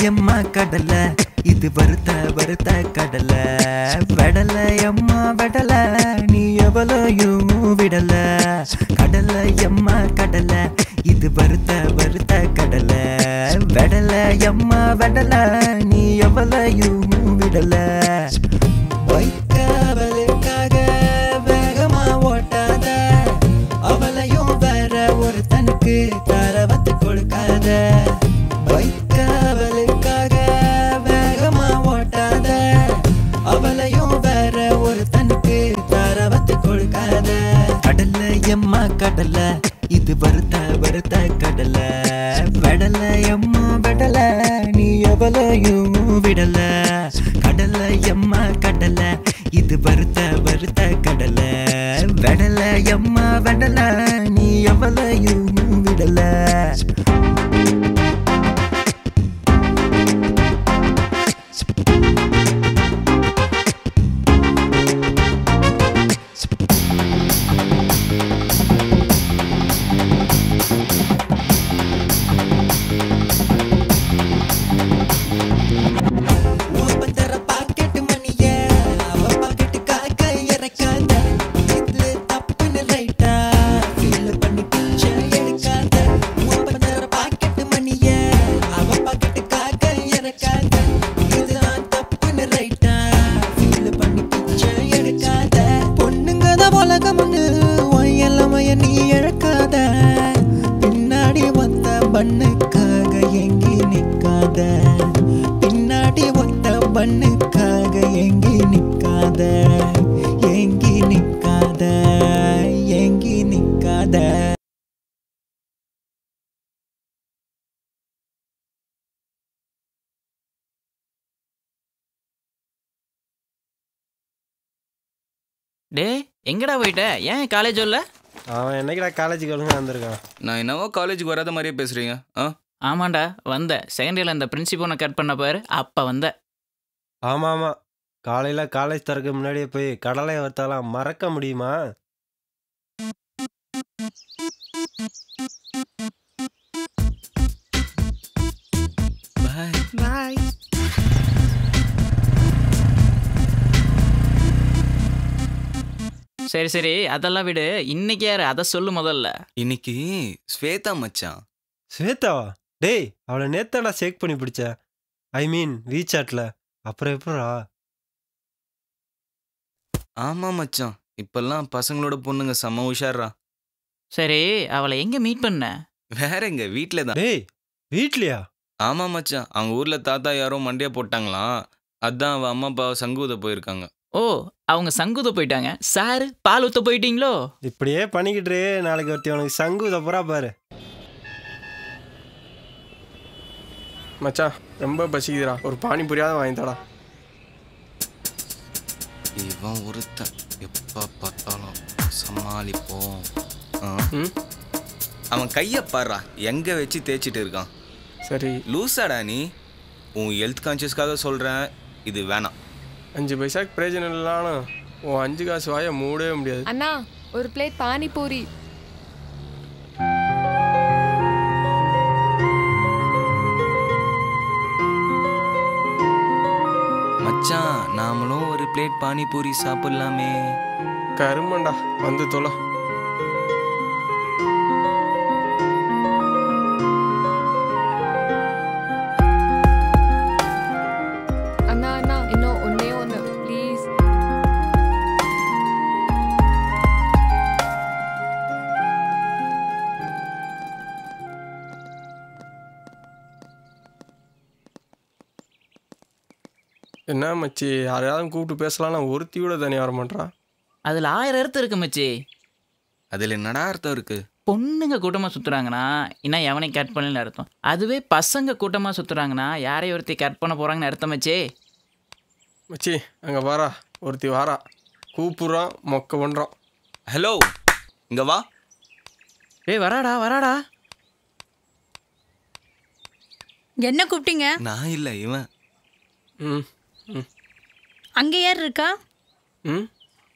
எம்மா கடலை இது வருத்த வருத்த கடலை வெடலை எம்மா வெடலை நீ எவ்வளோயும் விடல கடலை எம்மா கடலை இது வருத்த வருத்த கடலை வெடலை எம்மா வெடலை நீ எவ்வளோயும் விடல வைக்காவலுக்காக வேகமா ஓட்டாத அவளையும் வேற ஒரு தனக்கு தரவத்து கொடுக்காத வைக்காவலுக்காக வேகமா ஓட்டாத அவளையும் வேற ஒரு தனக்கு தரவத்து கொடுக்காத கடல்ல எம்மா கடல்ல இது வருத்த வருத்த கடல வெடல எம்மா வெடல நீ எவளையும் விடல கடல எம்மா கடல இது வருத்த வருத்த கடல வெடல எம்மா வெடல நீ எவளையும் விடல ஒப்பந்தர பாக்கெட்டு மணிய அவ பாக்கெட்டுக்காக இறக்காத இது தப்புன்னு ரைட்டா ஃபீல் பண்ணி பிச்சை எடுக்காத ஒப்பந்தர பாக்கெட்டு மணிய அவ பாக்கெட்டுக்காக இறக்காத இதுதான் தப்புன்னு ரைட்டா ஃபீல் பண்ணி பிச்சை எடுக்காத பொண்ணுங்க தான் உலகம்னு ஒயலமைய நீ இழக்காத பின்னாடி வந்த பண்ணுக்காக எங்கி நிக்காத பின்னாடி ஒத்த பண்ணுக்காக எங்கி நிக்காத எங்கி நிக்காத எங்கி நிக்காத டே எங்கடா போயிட்ட ஏன் காலேஜ் வரல அவன் என்னைக்குடா காலேஜுக்கு ஒழுங்கா வந்திருக்கான் நான் என்னவோ காலேஜுக்கு வராத மாதிரியே பேசுறீங்க ஆ ஆமாண்டா வந்த செகண்ட் இயர்ல அந்த பிரின்சிபலை கட் பண்ண பாரு அப்ப வந்த ஆமாம் ஆமாம் காலையில் காலேஜ் திறக்க முன்னாடியே போய் கடலை வறுத்தாலாம் மறக்க முடியுமா பாய் பாய் சரி சரி அதெல்லாம் விடு இன்னைக்கு யாரு அதை சொல்லு முதல்ல இன்னைக்கு ஸ்வேதா மச்சான் ஸ்வேதாவா டேய் அவளை நேத்தாடா சேக் பண்ணி பிடிச்ச ஐ மீன் வீசாட்டில் அப்புறம் எப்படா ஆமா மச்சான் இப்பெல்லாம் பசங்களோட பொண்ணுங்க செம்ம உஷாரா சரி அவளை எங்க மீட் பண்ண வேற எங்க வீட்டில் தான் டேய் வீட்லையா ஆமா மச்சான் அவங்க ஊர்ல தாத்தா யாரோ மண்டையா போட்டாங்களாம் அதான் அவ அம்மா அப்பா சங்கூத போயிருக்காங்க ஓ அவங்க சங்குத போயிட்டாங்க சாரு பால் ஊத்த போயிட்டீங்களோ இப்படியே பண்ணிக்கிட்டு இரு, நாளைக்கு ஒருத்தி உனக்கு சங்கு தப்புறா பாரு மச்சான் ரொம்ப பசிக்குதுடா ஒரு பானிபூரியாவது வாங்கி தாடா இவன் ஒருத்தன் எப்ப பார்த்தாலும் சமாளிப்போம் ஆ? ம் அவன் கைய பாடுறா எங்க வச்சு தேய்ச்சிட்டு இருக்கான் சரி லூசாடா நீ உன் ஹெல்த் கான்சியஸ்க்காக சொல்றேன் இது வேணாம் அஞ்சு பைசாக்கு பிரயோஜனம் இல்லைனாலும் உன் அஞ்சு காசு வாயை மூடவே முடியாது அண்ணா ஒரு பிளேட் பானிபூரி மச்சான் நாமளும் ஒரு பிளேட் பானிபூரி சாப்பிடலாமே கருமண்டா வந்து தொலை அண்ணா அண்ணா இன்னும் ஒன்னே ஒன்று ப்ளீஸ் என்ன மச்சி யாரையாவது கூப்பிட்டு பேசலாம் நான் ஒருத்தி கூட தனியாக வர மாட்டேறான் அதுல ஆயிரம் அர்த்தம் இருக்கு மச்சி அதுல என்னடா அர்த்தம் இருக்கு பொண்ணுங்க கூட்டமா சுத்துறாங்கன்னா இன்னும் எவனையும் கட் பண்ணல அர்த்தம் அதுவே பசங்க கூட்டமா சுத்துறாங்கன்னா யாரையும் ஒருத்தி கட் பண்ண போறாங்கன்னு அர்த்தம் மச்சி மச்சி அங்கே வாரா ஒருத்தி வாரா கூப்பிட்றான் மொக்க பண்ணுறான் ஹலோ இங்க வா டேய் வராடா வராடா என்ன கூப்பிட்டீங்க நான் இல்ல இவன் ம் ம் அங்கே யார் இருக்கா ம்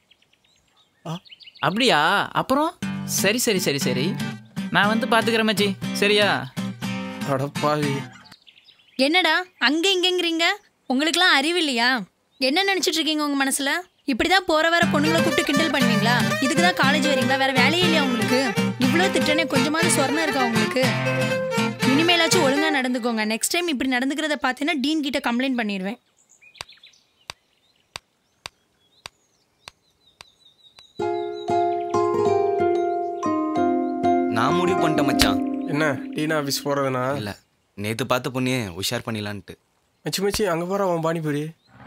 அப்படியா அப்புறம் சரி சரி சரி சரி நான் வந்து பாத்துக்கிறேன் மச்சி சரியா அடப்பாவி என்னடா அங்கே இங்கேங்கிறீங்க உங்களுக்குலாம் அறிவு இல்லையா என்ன நினச்சிட்டு இருக்கீங்க உங்கள் மனசில் இப்படி தான் போகிற வர பொண்ணுங்களை கூப்பிட்டு கிண்டல் பண்ணுவீங்களா இதுக்கு தான் காலேஜ் வரீங்களா வேற வேலையே இல்லையா உங்களுக்கு இவ்வளோ திட்டனே கொஞ்சமாவது சொரணம் இருக்கா உங்களுக்கு இனிமேலாச்சும் ஒழுங்காக நடந்துக்கோங்க நெக்ஸ்ட் டைம் இப்படி நடந்துக்கிறத பார்த்தீங்கன்னா டீன் கிட்ட கம்ப்ளைண்ட் பண்ணிடுவேன் நான் முடிவு பண்ணிட்டேன் மச்சான் என்ன டீனா ஆஃபீஸ் போகிறதுனா இல்ல நேத்து பார்த்த பொண்ணியே உஷார் பண்ணிடலான்ட்டு மச்சி மச்சி அங்கே போகிற அவன் பானிபூரி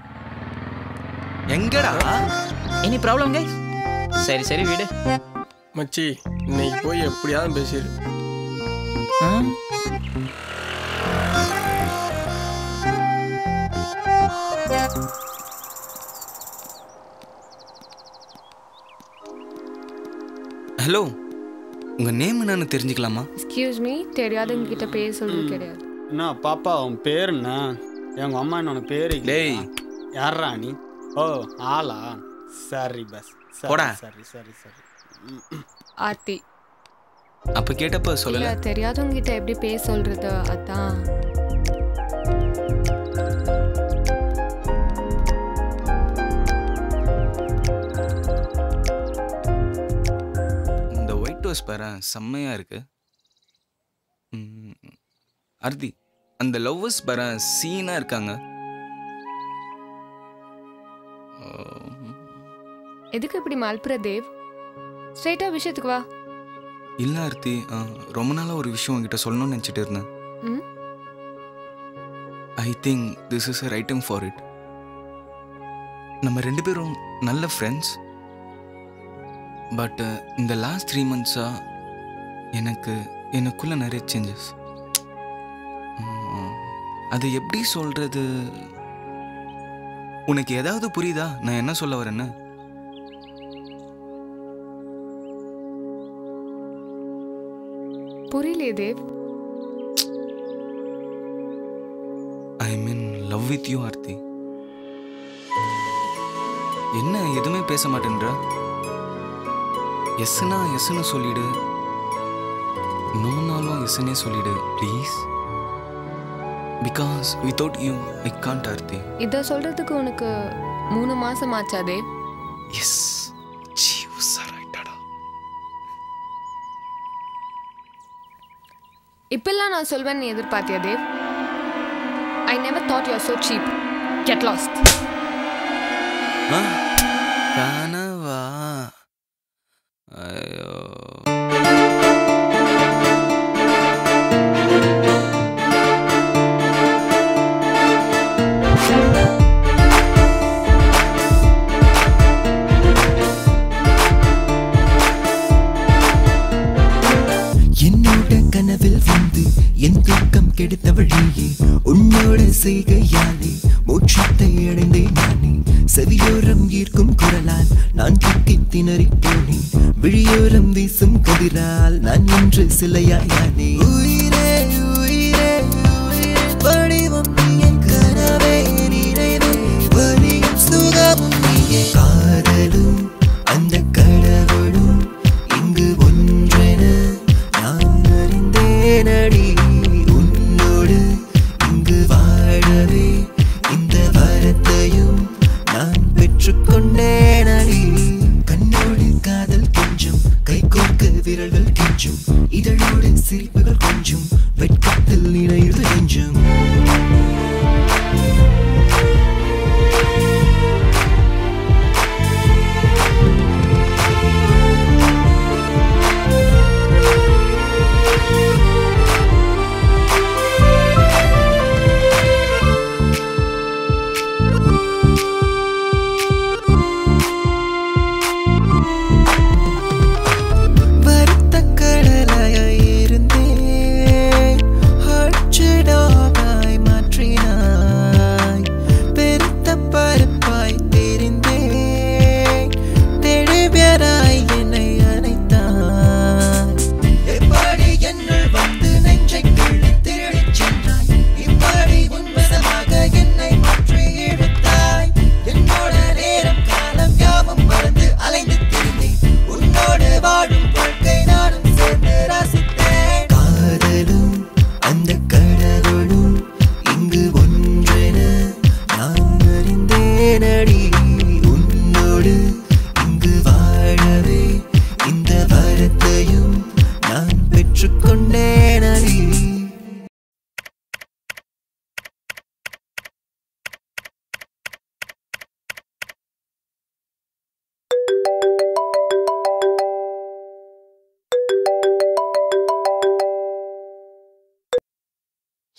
எங்கடா எனி ப்ராப்ளம் கை சரி சரி வீடு மச்சி இன்னைக்கு போய் எப்படியாவது பேசிடு ஆ? ஹலோ உங்க நேம் என்னன்னு தெரிஞ்சுக்கலாமா எக்ஸ்கியூஸ் மீ தெரியாதவங்க கிட்ட பேர் சொல்றது கிடையாது என்ன பாப்பா உன் பேர் என்ன எங்க அம்மா என்ன உனக்கு பேரு டேய். யாரா நீ ஓ ஆளா சரி பஸ் சரி, போடா. சரி சரி சரி ஆர்த்தி அப்ப கேட்டப்ப இல்ல சொல்லல தெரியாதவங்க கிட்ட எப்படி பேர் சொல்றது அதான் இந்த ஒயிட் ரோஸ் பாரு செம்மையா இருக்கு ம், அர்த்தி அந்த லவ்வர்ஸ் பாரு சீனா இருக்காங்க ஓ, எதுக்கு இப்படி மல்புற தேவ் ஸ்ட்ரைட்டா விஷயத்துக்கு வா இல்ல ஆர்த்தி ஆ, ரொம்ப நாளா ஒரு விஷயம் உங்ககிட்ட சொல்லணும்னு நினச்சிட்டு இருந்தேன் hmm I think this is right time for it நம்ம ரெண்டு பேரும் நல்ல ஃப்ரெண்ட்ஸ் பட் இந்த லாஸ்ட் த்ரீ மந்த்ஸாக எனக்கு எனக்குள்ள நிறைய சேஞ்சஸ் அது எப்படி சொல்றது உனக்கு ஏதாவது புரியுதா நான் என்ன சொல்ல வரேன்னு புரியலையே Dev I mean love with you Aarthi என்ன எதுவுமே பேச மாட்டேன்ற எஸ்னா எஸ்ன்னு சொல்லிடு நோனாலும் எஸ்னே சொல்லிடு please because without you I can't Aarthi இத சொல்றதுக்கு உனக்கு மூணு மாசம் ஆச்சா தேவ் எஸ் ஆயிட்டாடா இப்பெல்லாம் நான் சொல்வேன் நீ எதிர்பார்த்தியா Dev I never thought you are so cheap get lost கனவா ஐயோ என்னோட கனவில் வந்து என் தூக்கம் கெடுத்தவழியே உன்னோட செய்கையாலே மோட்சத்தை அடைந்தேன் நானே செவியோரம் ஈர்க்கும் குரலால் நான் திக்கி திணறி போனேன் விழியோரம் வீசும் கதிரால் நான் இன்று சிலையாயானே உயிரே உயிரே உயிரே வடிவம் நீயே கனவே நிறைவே வலியும் சுகமும் நீயே காதலும் அந்த கடவுளும் இங்கு ஒன்றென நான் அறிந்தேனடி உன்னோடு இங்கு வாழவே இந்த வரத்தையும் நான் பெற்றுக்கொண்டேனடி கண்ணோடு காதல் கெஞ்சும் கை கோர்க்க விரல்கள் கெஞ்சும் இதழோடு சிரிப்புகள் கொஞ்சம் வெட்கத்தில் நினைவு நெஞ்சும் வருத்த கடலாயிருந்தேன்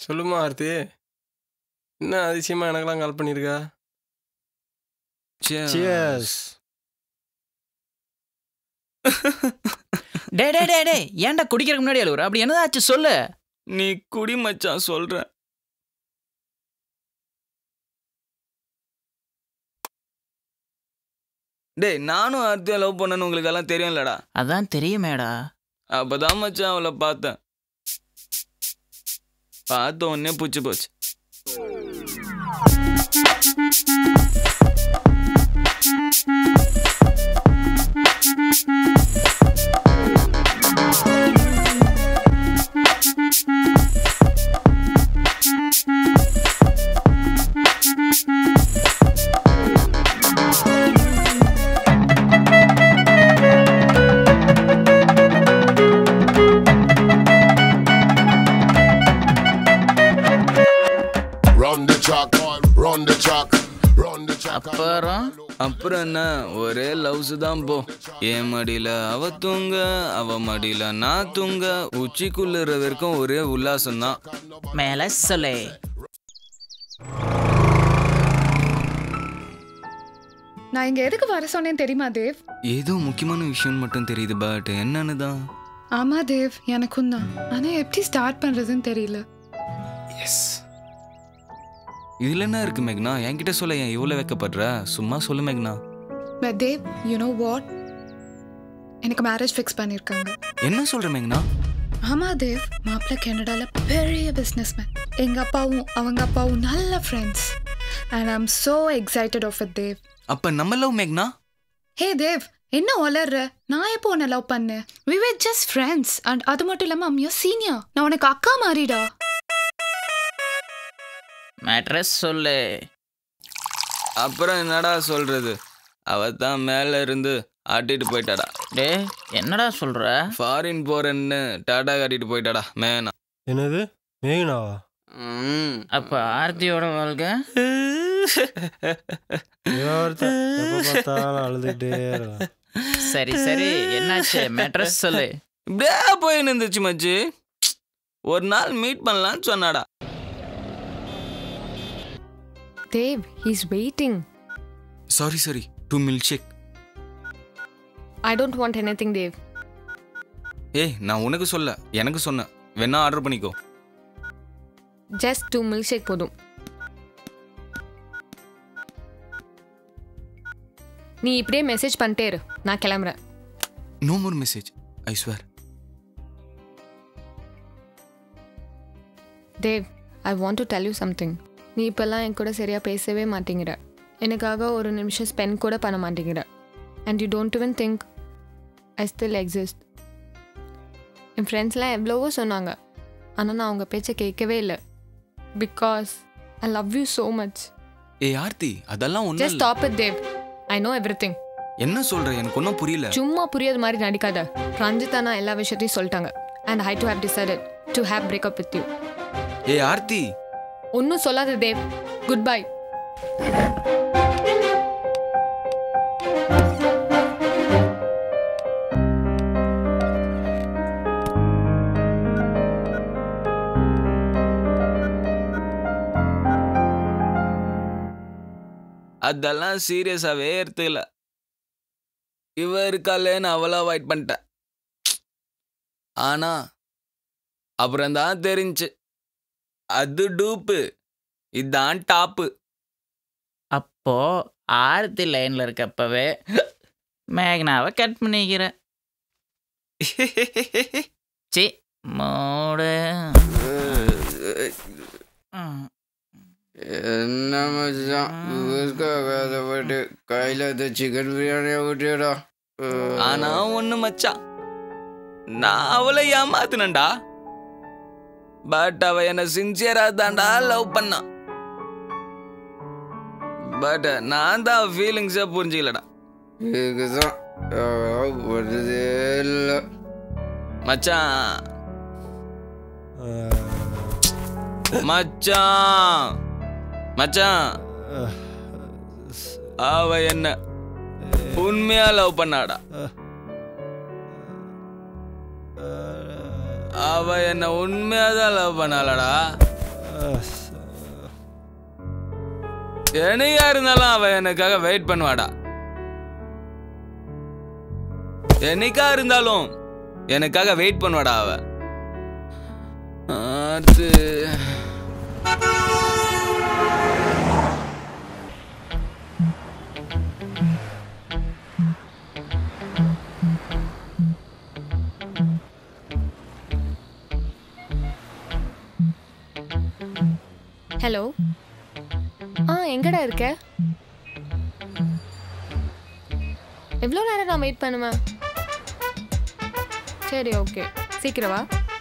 சொல்லுமா ஆர்த்தி என்ன அதிசயமா எனக்கெல்லாம் கால் பண்ணியிருக்கா சியர்ஸ் டே டே டே டே ஏன்டா குடிக்கிறதுக்கு முன்னாடி அழுவுற அப்படி என்னதாச்சு சொல்லு நீ குடி மச்சான் சொல்றேன் டேய் நானும் ஆர்த்தியா லவ் பண்ணேன்னு உங்களுக்கு எல்லாம் தெரியும்லடா அதான் தெரியுமேடா அப்பதான் மச்சான் அவளை பார்த்தேன் பார்த்த உடனே புடிச்சு போச்சு Run the track, run the track, run the track. அப்புறம் அப்புறம் என்ன ஒரே லவ்ஸ் தான் போ என் மடியில அவ தூங்க அவ மடியில நான் தூங்க உச்சிக்குள்ளுற வரைக்கும் ஒரே உல்லாசம் தான் மேல சொல்லு நான் இங்க எதுக்கு வர சொன்னேன் தெரியுமா தேவ் ஏதோ முக்கியமான விஷயம் மட்டும் தெரியுது பட் என்னன்னு தான் ஆமா தேவ் எனக்கும் தான் ஆனா எப்படி ஸ்டார்ட் பண்றதுன்னு தெரியல எஸ் இதுல என்ன இருக்கு மேக்னா என்கிட்ட சொல்ல ஏன் இவ்வளவு வைக்கப்படுற சும்மா சொல்லு மேக்னா but Dev you know what எனக்கு மேரேஜ் ஃபிக்ஸ் பண்ணியிருக்காங்க என்ன சொல்ற மேக்னா ஆமா தேவ் மாப்பிள்ளை கனடால பெரிய பிஸ்னஸ் மேன் எங்க அப்பாவும் அவங்க அப்பாவும் நல்ல friends and I am so excited of it Dev அப்ப நம்ம லவ் மேக்னா ஹே தேவ் என்ன வளர்ற நான் எப்போ உன்னை லவ் பண்ணேன் we were just friends and அது மட்டும் இல்லாமல் I'm your சீனியர் நான் உனக்கு அக்கா மாறிடா மேட்ரஸ் சொல்லு அப்புறம் என்னடா சொல்றது அவ தான் மேல இருந்து ஆட்டிட்டு போயிட்டாடா டே என்னடா சொல்ற ஃபாரின் போறேன்னு டாடா காட்டிட்டு போயிட்டாடா மேனா என்னது மேகனாவா ம் அப்ப ஆர்த்தியோட வாழ்க்கை இவன் ஒருத்தன் எப்ப பார்த்தாலும் அழுதுகிட்டே இருக்கான் சரி சரி என்னாச்சு மேட்ரஸ் சொல்லு இப்படியே போய் நின்றுச்சு மச்சி ஒரு நாள் மீட் பண்ணலான்னு சொன்னாடா Dev he's waiting sorry sorry two milkshake I don't want anything Dev ஏய் நான் உனக்கு சொல்ல எனக்கு சொன்னேன் வேணா ஆர்டர் பண்ணிக்கோ ஜஸ்ட் டூ மில்க் ஷேக் போதும் நீ இப்படியே மெசேஜ் பண்ணிட்டே இரு நான் கிளம்புறேன் no more message I swear Dev I want to tell you something நீ இப்போல்லாம் என் கூட சரியாக பேசவே மாட்டேங்கிற எனக்காக ஒரு நிமிஷம் ஸ்பெண்ட் கூட பண்ண மாட்டேங்கிற and you don't even think I still exist என் ஃப்ரெண்ட்ஸ்லாம் எவ்வளவோ சொன்னாங்க ஆனால் நான் அவங்க பேச்சை கேட்கவே இல்லை because I love you so much ஏய் ஆர்த்தி அதெல்லாம் ஒன்றும் just stop it Dev I know everything என்ன சொல்ற எனக்கு ஒன்றும் புரியல சும்மா புரியாத மாதிரி நடிக்காத ரஞ்சிதானா எல்லா விஷயத்தையும் சொல்லிட்டாங்க and I to have decided to have breakup with you ஏய் ஆர்த்தி ஒன்றும் சொல்லாத தேவ் குட் பை அதெல்லாம் சீரியஸாகவே எடுத்துக்கல இவ இருக்காளேன்னு அவளை அவாய்ட் பண்ணிட்டேன் ஆனா அப்புறம் தான் தெரிஞ்சு அது டூப்பு இதான் டாப்பு அப்போ ஆர்த்தி லைன்ல இருக்கப்பவே மேக்னாவை கட் பண்ணிக்கிற சி மூடு ம். என்ன மச்சான் வேலை போயிட்டு கையில் இந்த சிக்கன் பிரியாணியை விட்டுடா ஆனா ஒண்ணு மச்சான் நான் அவளை ஏமாத்தினண்டா பட் அவ என்ன சின்சியரா தான்டா லவ் பண்ணா பட் நான் தான் ஃபீலிங்ஸே புரிஞ்சுக்கலடா இதுதான் வருதே இல்லை மச்சான் அஹ், மச்சான் மச்சான் அஹ், அவ என்ன உண்மையா லவ் பண்ணாடா அவ என்ன உண்மையா தான் லவ் பண்ணாளடா என்னையா இருந்தாலும் அவ எனக்காக வெயிட் பண்ணுவாடா என்னைக்கா இருந்தாலும் எனக்காக வெயிட் பண்ணுவாடா அவ அது ஹலோ ஆ எங்கடா இருக்க எவ்வளோ நேரம் நான் வெயிட் பண்ணுவேன் சரி ஓகே சீக்கிரம் வா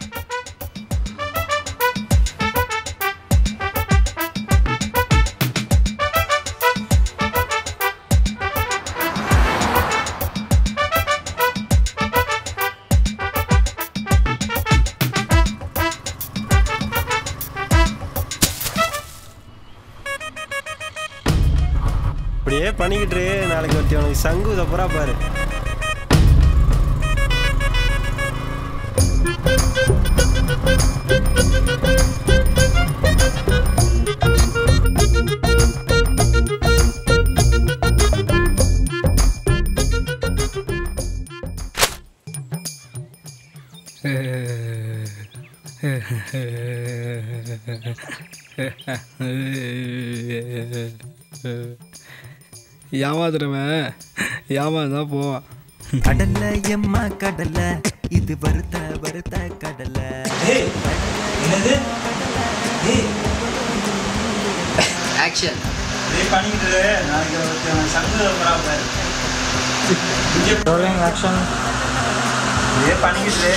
இப்படியே பண்ணிக்கிட்டு இரு, நாளைக்கு ஒருத்தி உனக்கு சங்கு தப்புறா பாரு ஏமாத்துறவன் ஏமாந்தான் போவான் கடல்ல எம்மா கடல்ல இது வருத்த வருத்த கடல்ல என்னது ஆக்ஷன் இதே பண்ணிக்கிட்டு நாளைக்கு ஒருத்தன் சங்கு பாரு ரோலிங் ஆக்ஷன் இதே பண்ணிக்கிட்டு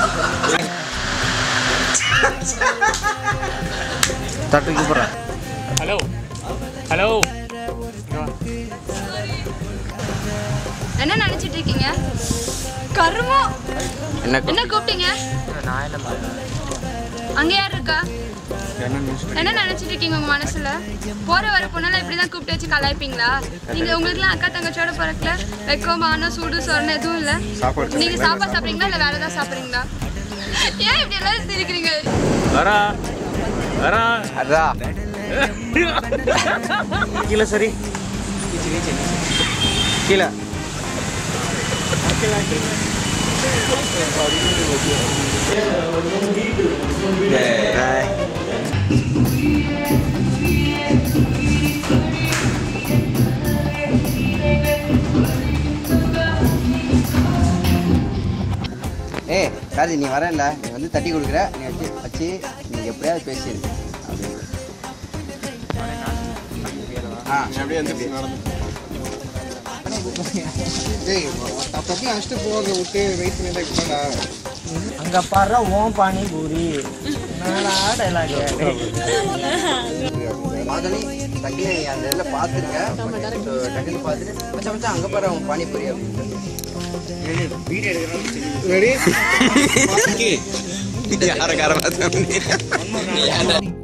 தட்டுக்கு போகிறேன் ஹலோ ஹலோ என்ன நினைச்சிட்டு இருக்கீங்க கருமம் என்ன என்ன கூப்பிட்டீங்க நான் என்ன அங்க யார் இருக்கா என்ன நினைச்சிட்டு இருக்கீங்க உங்க மனசுல போற வர பொண்ணெல்லாம் இப்படிதான் கூப்பிட்டு வச்சு கலாய்ப்பீங்களா நீங்க உங்களுக்குலாம் அக்கா தங்கச்சியோட பிறக்கல வெக்கம் மானம் சூடு சொரணை எதுவும் இல்ல சாப்பாடு நீங்க சாப்பாடு சாப்பிடுறீங்களா இல்ல வேற ஏதாவது சாப்பிடுறீங்களா ஏன் இப்படி எல்லாரும் சிரிக்கிறீங்க வரா வரா அதா கீழே சரி கீழே ஏய் ராஜி நீ வரல நீ வந்து தட்டி கொடுக்குற நீ வச்சு வச்சு நீ எப்படியாவது பேசிடு ஆ அப்படியே வந்து நடந்து டேய் தப்பி அழைச்சிட்டு போக விட்டு வெயிட் பண்ணி தான் இருக்கா அங்க பாரு ஓம் பானி பூரி மாதனி டக்குனு நீ அந்த இதில் பார்த்துருக்க டக்குனு பார்த்துட்டு மச்சான் மச்சான் அங்கே பாரு அவன் பானிபூரி அப்படின்னு வீடியோ எடுக்கிறான்னு ரெடி யாரை கார